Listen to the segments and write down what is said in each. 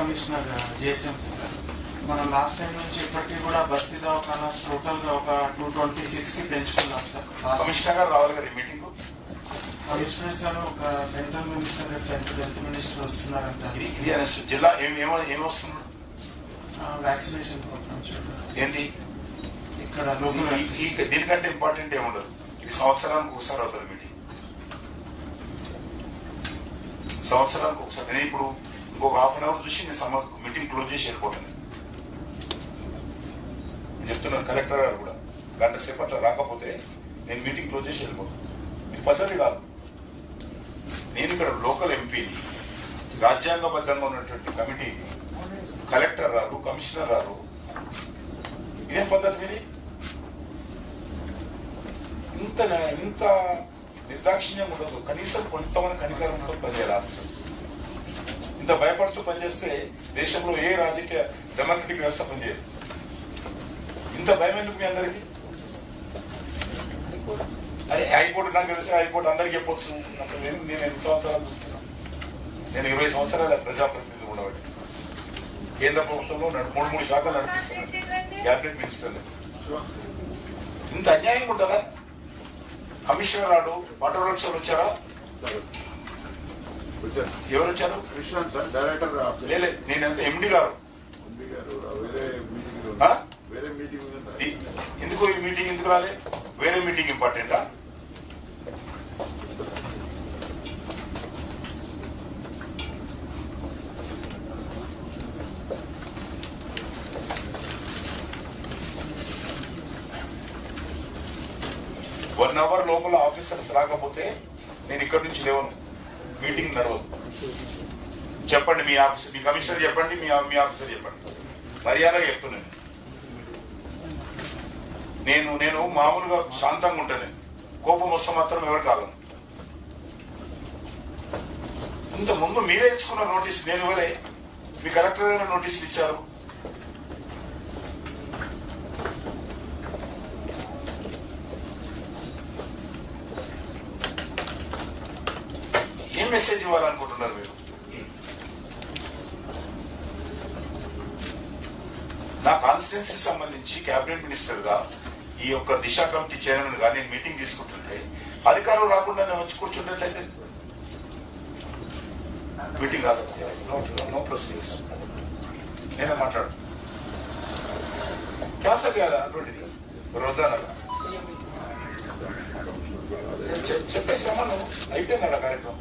Commissioner GHMC మనం last time నుంచి ఇప్పటికీ కూడా బస్తీ దవాఖానాస్ టోటల్ గా ఒక టూ ట్వంటీ సిక్స్ కి పెంచుకున్నాం సార్ లాస్ట్ కమిషనర్ గారు రావాలి కదా ఈ మీటింగ్ కమిషనర్ సార్ ఒక central minister central health minister వస్తున్నారంట ఇది ఇది అనేసి జిల్లా ఏం ఏమో ఏమొస్తున్నాడు వ్యాక్సినేషన్ ప్రోగ్రామ్ చూడండి ఏంటి ఇక్కడ లోకల్ ఈ- ఈ దీనికంటే ఇంపార్టెంట్ ఏముండదు ఇది సంవత్సరానికి ఒకసారి అవుతుంది మీటింగ్ సంవత్సరానికి ఒకసారి నేను ఇప్పుడు ఇంకొక హాఫ్ అన్ అవర్ చూసి నేను సమ మీటింగ్ క్లోజ్ చేసి వెళ్ళిపోతాను నేను చెప్తున్నాను కలెక్టర్ గారు కూడా గంట సేపు అట్లా రాకపోతే నేను మీటింగ్ క్లోజ్ చేసి వెళ్ళిపోతాను ఇది పద్ధతి కాదు నేను ఇక్కడ లోకల్ ఎంపీని రాజ్యాంగబద్ధంగా ఉన్నటువంటి కమిటీని కలెక్టర్ రారు కమిషనర్ రారు ఇదేం పద్ధతి మీది ఇంత ఇంత నిర్దాక్షిణ్యం ఉండదు కనీసం కొంతమంది కనికరం ఉండదు పనిచేయాలి ఆఫీసర్ ఇంత భయపడుతూ పనిచేస్తే దేశంలో ఏ రాజకీయ డెమోక్రటిక్ వ్యవస్థ పనిచేయదు ఇంత భయం ఎందుకు మీ అందరికి అరే హైకోర్టు నాకు తెలిసి హైకోర్టు అందరికి చెప్పొచ్చు నాకు నేను నేను ఎన్ని సంవత్సరాలు చూస్తున్నా నేను ఇరవై సంవత్సరాల ప్రజాప్రతినిధి ఉండబట్టి కేంద్ర ప్రభుత్వంలో నడు- మూడు మూడు శాఖలు నడిపిస్తున్నాను క్యాబినెట్ మినిస్టర్లు ఇంత అన్యాయం ఉంటుందా కమిషనర్ రాడు వాటర్ వర్క్స్ వాళ్ళు వచ్చారా వచ్చారు. ఎవరు వచ్చారు విశ్రాంత్ సార్ డైరెక్టర్ లేలే నేను ఎండి గారు ఎంపీ గారు వేరే మీటింగ్ ఆ? వేరే మీటింగ్ ఉంది సార్. ఈ- ఎందుకు ఈ మీటింగ్ ఎందుకు రాలే వేరే మీటింగ్ ఇంపార్టెంటా వన్ అవర్ లోపల ఆఫీసర్స్ రాకపోతే నేను ఇక్కడి నుంచి లేవను మీటింగ్ నడవదు చెప్పండి మీ ఆఫీసర్ మీ కమిషనర్ చెప్పండి మీ మీ ఆఫీసర్ చెప్పండి మర్యాదగా చెప్తున్నాను నేను నేను మామూలుగా శాంతంగా ఉంటాను కోపం వస్తే మాత్రం ఎవరు కాదు ఇంత ముందు మీరే ఇచ్చుకున్న నోటీస్ నేను ఇవ్వలే మీ కలెక్టర్ గారు నోటీసులు ఇచ్చారు ఏం మెసేజ్ ఇవ్వాలనుకుంటున్నారు మీరు నా కాన్స్టిట్యున్సీ సంబంధించి కేబినెట్ మినిస్టర్ గా ఈ యొక్క దిశ కమిటీ చైర్మన్ గా నేను మీటింగ్ తీసుకుంటుంటే అధికారులు రాకుండా నేను వచ్చి కూర్చున్నట్లయితే మీటింగ్ కాదు నో ప్రొసీజర్స్ నేనే మాట్లాడు క్యాన్సల్ చేయాలా అటువంటిది వద్దనగా చెప్పేసామను అయిపోయింది అలా కార్యక్రమం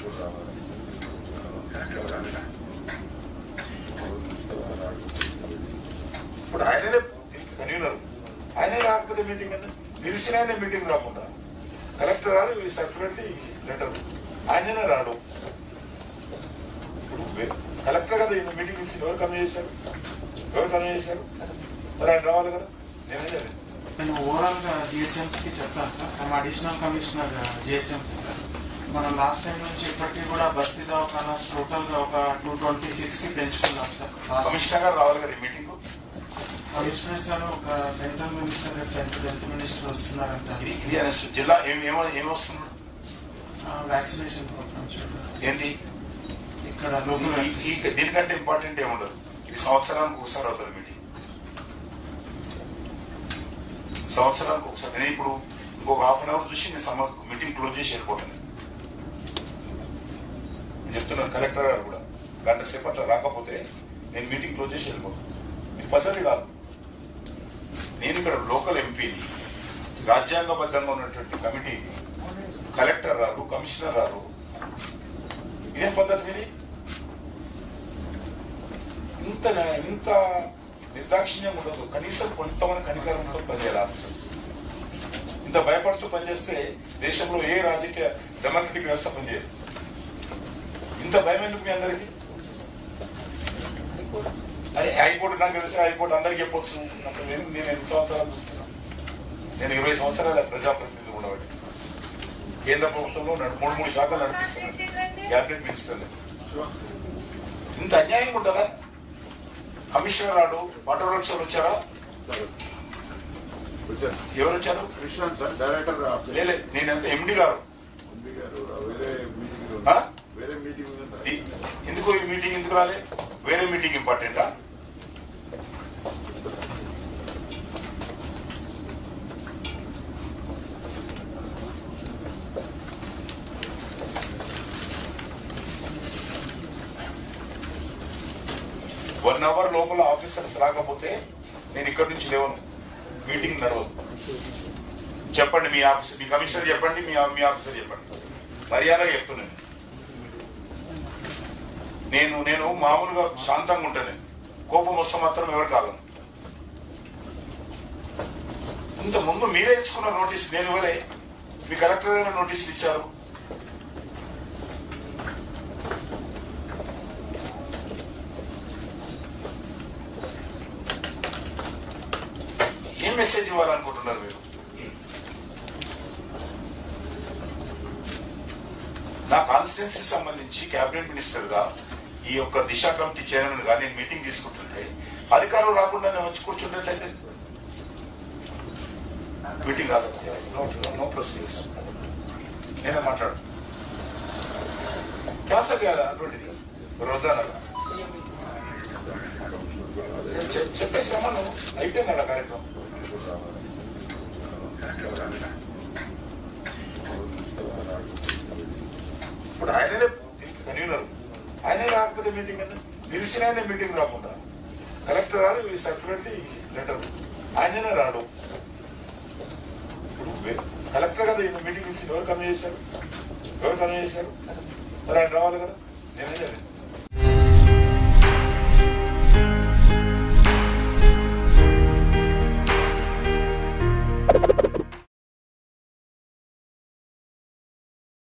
ఇప్పుడు ఆయననే కన్వీనర్ ఆయనే రాకపోతే మీటింగ్ కదా నిలిచిన ఆయనే మీటింగ్ రాకుండా కలెక్టర్ గారు ఈ సర్క్యులర్ లెటర్ ఆయననే రాడు ఇప్పుడు వే- కలెక్టర్ కదా ఈయన మీటింగ్ ఇచ్చింది ఎవరు కన్వీ చేశారు ఎవరు కన్వీ చేశారు మరి ఆయన రావాలి కదా నేనే జరిగింది నేను ఓవరాల్ గా జిహెచ్ఎంసీ కి చెప్తాను సార్ మేము అడిషనల్ కమిషనర్ జిహెచ్ఎంసీ మనం లాస్ట్ టైం నుంచి ఇప్పటికీ కూడా బస్తీ దవాఖానాస్ టోటల్ గా ఒక టూ ట్వంటీ సిక్స్ కి పెంచుకున్నాం సార్ లాస్ట్ కమిషనర్ గారు రావాలి కదా ఈ మీటింగ్ కమిషనర్ సార్ ఒక central minister central health minister వస్తున్నారంట ఇది ఇది అనేసి జిల్లా ఏం ఏమో ఏమొస్తున్నాడు వ్యాక్సినేషన్ ప్రోగ్రామ్ చూడండి ఏంటి ఇక్కడ లోకల్ ఈ- ఈ- దీనికంటే ఇంపార్టెంట్ ఏముండదు ఇది సంవత్సరానికి ఒకసారి అవుతుంది మీటింగ్ సంవత్సరానికి ఒకసారి నేను ఇప్పుడు ఇంకొక హాఫ్ అన్ అవర్ చూసి నేను సమ మీటింగ్ క్లోజ్ చేసి వెళ్ళిపోతాను నేను చెప్తున్నాను కలెక్టర్ గారు కూడా గంట సేపు అట్లా రాకపోతే నేను మీటింగ్ క్లోజ్ చేసి వెళ్ళిపోతాను ఇది పద్ధతి కాదు నేను ఇక్కడ లోకల్ ఎంపీని రాజ్యాంగబద్ధంగా ఉన్నటువంటి కమిటీని కలెక్టర్ రారు కమిషనర్ రారు ఇదేం పద్ధతి మీది ఇంత ఇంత నిర్దాక్షిణ్యం ఉండదు కనీసం కొంతమంది కనికరం ఉండదు పనిచేయాలి ఆఫీసర్ ఇంత భయపడుతూ పనిచేస్తే దేశంలో ఏ రాజకీయ డెమోక్రటిక్ వ్యవస్థ పనిచేయదు ఇంత భయం ఎందుకు మీ అందరికి అరే హైకోర్టు నాకు తెలిసి హైకోర్టు అందరికి చెప్పొచ్చు నాకు నేను నేను ఎన్ని సంవత్సరాలు చూస్తున్నా నేను ఇరవై సంవత్సరాల ప్రజాప్రతినిధి ఉండబట్టి కేంద్ర ప్రభుత్వంలో నడు- మూడు మూడు శాఖలు నడిపిస్తున్నాను క్యాబినెట్ మినిస్టర్లు ఇంత అన్యాయం ఉంటుందా కమిషనర్ రాడు వాటర్ వర్క్స్ వాళ్ళు వచ్చారా వచ్చారు. ఎవరు వచ్చారు విశ్రాంత్ సార్ డైరెక్టర్ లేలే నేను ఎండి గారు ఎంపీ గారు వేరే మీటింగ్ ఆ? వేరే మీటింగ్ ఉంది సార్. ఈ- ఎందుకు ఈ మీటింగ్ ఎందుకు రాలే వేరే మీటింగ్ ఇంపార్టెంటా వన్ అవర్ లోపల ఆఫీసర్స్ రాకపోతే నేను ఇక్కడి నుంచి లేవను మీటింగ్ నడవదు చెప్పండి మీ ఆఫీసర్ మీ కమిషనర్ చెప్పండి మీ మీ ఆఫీసర్ చెప్పండి మర్యాదగా చెప్తున్నాను నేను నేను మామూలుగా శాంతంగా ఉంటాను కోపం వస్తే మాత్రం ఎవరు కాదు ఇంత ముందు మీరే ఇచ్చుకున్న నోటీస్ నేను ఇవ్వలే మీ కలెక్టర్ గారు నోటీస్ ఇచ్చారు ఏం మెసేజ్ ఇవ్వాలనుకుంటున్నారు మీరు నా కాన్స్టిట్యున్సీ సంబంధించి కేబినెట్ మినిస్టర్ గా ఈ యొక్క దిశ కమిటీ చైర్మన్ గా నేను మీటింగ్ తీసుకుంటుంటే అధికారులు రాకుండా నేను వచ్చి కూర్చున్నట్లయితే మీటింగ్ కాదు నో ప్రొసీజర్స్ నేనే మాట్లాడు క్యాన్సల్ చేయాలా అటువంటిది వద్దనగా చెప్పేసామను అయిపోయింది అలా కార్యక్రమం ఇప్పుడు ఆయననే కన్వీనర్ ఆయనే రాకపోతే మీటింగ్ కదా పిలిచిన ఆయనే మీటింగ్ రాకుండా కలెక్టర్ గారు ఈ సర్క్యులేట్ లెటర్ ఆయననే రాడు ఇప్పుడు వే- కలెక్టర్ కదా ఈయన మీటింగ్ ఇచ్చింది ఎవరు కన్వీ చేశారు ఎవరు కన్వీ చేశారు మరి ఆయన రావాలి కదా నేనే జరిగింది